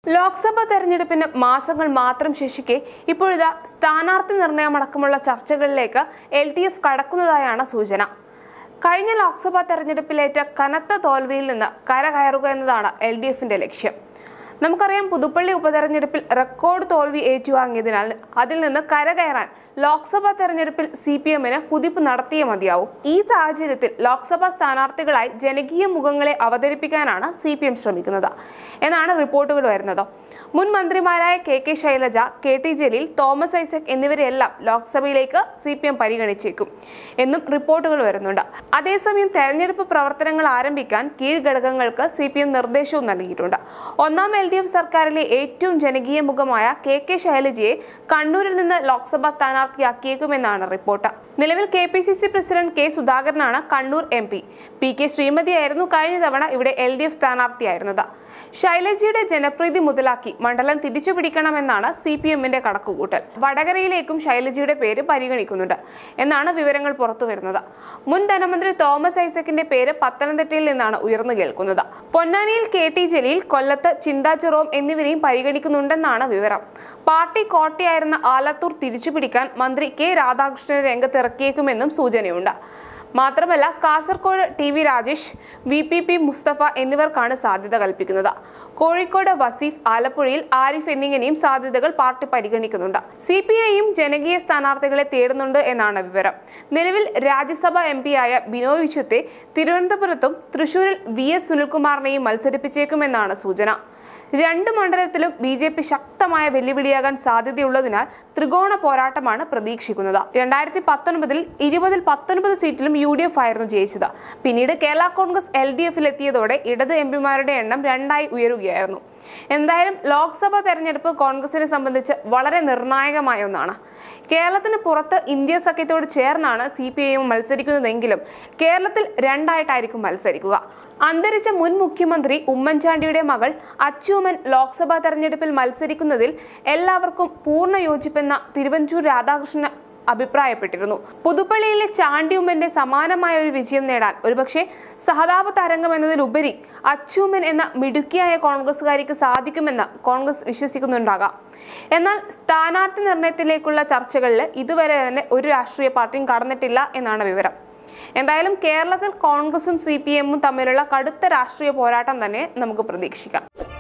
ലോക്സഭാ തെരഞ്ഞെടുപ്പിന് മാസങ്ങൾ മാത്രം ശേഷിക്കെ ഇപ്പോഴിതാ സ്ഥാനാർത്ഥി നിർണയമടക്കമുള്ള ചർച്ചകളിലേക്ക് എൽ ഡി എഫ് കടക്കുന്നതായാണ് സൂചന കഴിഞ്ഞ ലോക്സഭാ തെരഞ്ഞെടുപ്പിലേറ്റ കനത്ത തോൽവിയിൽ നിന്ന് കരകയറുക എന്നതാണ് എൽ ഡി എഫിന്റെ ലക്ഷ്യം നമുക്കറിയാം പുതുപ്പള്ളി ഉപതെരഞ്ഞെടുപ്പിൽ റെക്കോർഡ് തോൽവി ഏറ്റുവാങ്ങിയതിനാൽ അതിൽ നിന്ന് കരകയറാൻ ലോക്സഭാ തെരഞ്ഞെടുപ്പിൽ സി പി എമ്മിന് കുതിപ്പ് നടത്തിയേ മതിയാവും ഈ സാഹചര്യത്തിൽ ലോക്സഭാ സ്ഥാനാർത്ഥികളായി ജനകീയ മുഖങ്ങളെ അവതരിപ്പിക്കാനാണ് സി പി എം ശ്രമിക്കുന്നത് എന്നാണ് റിപ്പോർട്ടുകൾ വരുന്നത് മുൻ മന്ത്രിമാരായ K K Shailaja K T Jaleel Thomas Isaac എന്നിവരെല്ലാം ലോക്സഭയിലേക്ക് സി പി എം പരിഗണിച്ചേക്കും എന്നും റിപ്പോർട്ടുകൾ വരുന്നുണ്ട് അതേസമയം തെരഞ്ഞെടുപ്പ് പ്രവർത്തനങ്ങൾ ആരംഭിക്കാൻ കീഴ്ഘടകങ്ങൾക്ക് സി പി എം നിർദ്ദേശവും നൽകിയിട്ടുണ്ട് ഒന്നാം എൽ ഡി എഫ് സർക്കാരിലെ ഏറ്റവും ജനകീയ മുഖമായ കെ കെ ശൈലജയെ കണ്ണൂരിൽ നിന്ന് ലോക്സഭാ സ്ഥാനാർത്ഥിയാക്കിയേക്കുമെന്നാണ് റിപ്പോർട്ട് നിലവിൽ K P C C president K സുധാകരനാണ് Kannur M P P K ശ്രീമതിയായിരുന്നു കഴിഞ്ഞ തവണ ഇവിടെ എൽ ഡി എഫ് സ്ഥാനാർത്ഥിയായിരുന്നത് ശൈലജയുടെ ജനപ്രീതി മുതലാക്കി മണ്ഡലം തിരിച്ചു പിടിക്കണമെന്നാണ് സി പി എമ്മിന്റെ കണക്കുകൂട്ടൽ വടകരയിലേക്കും ശൈലജയുടെ പേര് പരിഗണിക്കുന്നുണ്ട് എന്നാണ് വിവരങ്ങൾ പുറത്തുവരുന്നത് മുൻ ധനമന്ത്രി തോമസ് ഐസക്കിന്റെ പേര് പത്തനംതിട്ടയിൽ നിന്നാണ് ഉയർന്നു കേൾക്കുന്നത് പൊന്നാനിയിൽ കെ ടി ജലീൽ കൊല്ലത്ത് ചിന്താ ജെറോം എന്നിവരെയും പരിഗണിക്കുന്നുണ്ടെന്നാണ് വിവരം പാർട്ടി കോട്ടയായിരുന്ന ആലത്തൂർ തിരിച്ചുപിടിക്കാൻ മന്ത്രി കെ രാധാകൃഷ്ണനെ രംഗത്തിറക്കിയേക്കുമെന്നും സൂചനയുണ്ട് മാത്രമല്ല Kasaragod T V Rajesh V P P Musthafa എന്നിവർക്കാണ് സാധ്യത കൽപ്പിക്കുന്നത് കോഴിക്കോട് വസീഫ് ആലപ്പുഴയിൽ ആരിഫ് എന്നിങ്ങനെയും സാധ്യതകൾ പാർട്ടി പരിഗണിക്കുന്നുണ്ട് സി പി ഐയും ജനകീയ സ്ഥാനാർത്ഥികളെ തേടുന്നുണ്ട് എന്നാണ് വിവരം നിലവിൽ രാജ്യസഭാ എം ആയ ബിനോയ് വിശ്വത്തെ തിരുവനന്തപുരത്തും തൃശൂരിൽ വി എസ് സുനിൽകുമാറിനെയും മത്സരിപ്പിച്ചേക്കുമെന്നാണ് സൂചന രണ്ട് മണ്ഡലത്തിലും ബി ജെ പി ശക്തമായ വെല്ലുവിളിയാകാൻ സാധ്യതയുള്ളതിനാൽ ത്രികോണ പോരാട്ടമാണ് പ്രതീക്ഷിക്കുന്നത് രണ്ടായിരത്തി പത്തൊൻപതിൽ ഇരുപതിൽ പത്തൊൻപത് സീറ്റിലും യു ഡി എഫ് ആയിരുന്നു ജയിച്ചത് പിന്നീട് കേരള കോൺഗ്രസ് എൽ ഡി എഫിൽ എത്തിയതോടെ ഇടത് എം പിമാരുടെ എണ്ണം രണ്ടായി ഉയരുകയായിരുന്നു എന്തായാലും ലോക്സഭാ തെരഞ്ഞെടുപ്പ് കോൺഗ്രസിനെ സംബന്ധിച്ച് വളരെ നിർണായകമായ ഒന്നാണ് കേരളത്തിന് പുറത്ത് ഇന്ത്യ സഖ്യത്തോട് ചേർന്നാണ് സി പി ഐ എം മത്സരിക്കുന്നതെങ്കിലും കേരളത്തിൽ രണ്ടായിട്ടായിരിക്കും മത്സരിക്കുക അന്തരിച്ച മുൻ മുഖ്യമന്ത്രി ഉമ്മൻചാണ്ടിയുടെ മകൾ അച്ചൂമൻ ലോക്സഭാ തെരഞ്ഞെടുപ്പിൽ മത്സരിക്കുന്നതിൽ എല്ലാവർക്കും പൂർണ്ണ യോജിപ്പെന്ന തിരുവഞ്ചൂർ രാധാകൃഷ്ണൻ അഭിപ്രായപ്പെട്ടിരുന്നു പുതുപ്പള്ളിയിലെ ചാണ്ടിയുമ്മന്റെ സമാനമായ ഒരു വിജയം നേടാൻ ഒരുപക്ഷെ സഹതാപ തരംഗം എന്നതിലുപരി അച്ചൂമ്മൻ എന്ന മിടുക്കിയായ കോൺഗ്രസുകാരിക്ക് സാധിക്കുമെന്ന് കോൺഗ്രസ് വിശ്വസിക്കുന്നുണ്ടാകാം എന്നാൽ സ്ഥാനാർത്ഥി നിർണയത്തിലേക്കുള്ള ചർച്ചകളിൽ ഇതുവരെ തന്നെ ഒരു രാഷ്ട്രീയ പാർട്ടിയും കടന്നിട്ടില്ല എന്നാണ് വിവരം എന്തായാലും കേരളത്തിൽ കോൺഗ്രസും സി പി എമ്മും തമ്മിലുള്ള കടുത്ത രാഷ്ട്രീയ പോരാട്ടം തന്നെ നമുക്ക് പ്രതീക്ഷിക്കാം